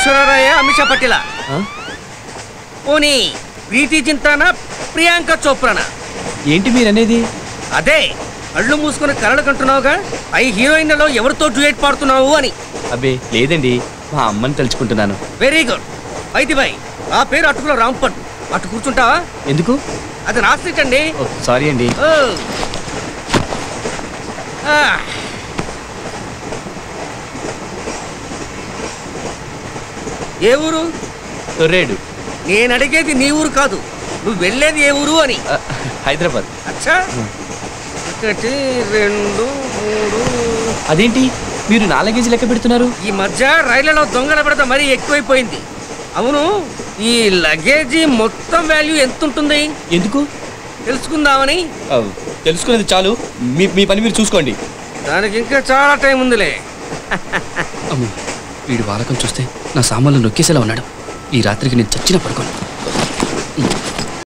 ఐశ్వర్యరాయ అమిషా పటేలా పోనీ ప్రీతి చింతాన ప్రియాంక చోప్రానా ఏంటి మీరు అనేది అదే కళ్ళు మూసుకుని కలలు కంటున్నావుగా ఐ హీరోయిన్లలో ఎవరితో డ్యూయట్ పాడుతున్నావు అని అబ్బే లేదండి మా అమ్మని తలుచుకుంటున్నాను వెరీ గుడ్ అయితే బై ఆ పేరు అటుకులో రాంపట్ అటు కూర్చుంటావా ఎందుకు అది నా సీట్ అండి ఓ, సారీ అండి ఓ. ఆ. ఏ ఊరు తొర్రేడు నేను అడిగేది నీ ఊరు కాదు నువ్వు వెళ్ళేది ఏ ఊరు అని ఆ, హైదరాబాద్ అచ్చా ఒకటి రెండు మూడు అదేంటి మీరు నాలుగేజీ లెక్క పెడుతున్నారు ఈ మధ్య రైళ్లలో దొంగల పడత మరీ ఎక్కువైపోయింది అవును ఈ లగేజీ మొత్తం వాల్యూ ఎంత ఉంటుంది ఎందుకు తెలుసుకుందామని ఆ, తెలుసుకునేది చాలు మీ మీ పని మీరు చూసుకోండి దానికి ఇంకా చాలా టైం ఉందిలే అమ్మో వీడి వాలకం చూస్తే నా సామాన్లు నొక్కేసేలా ఉన్నాడు ఈ రాత్రికి నేను చచ్చిన పడుకోను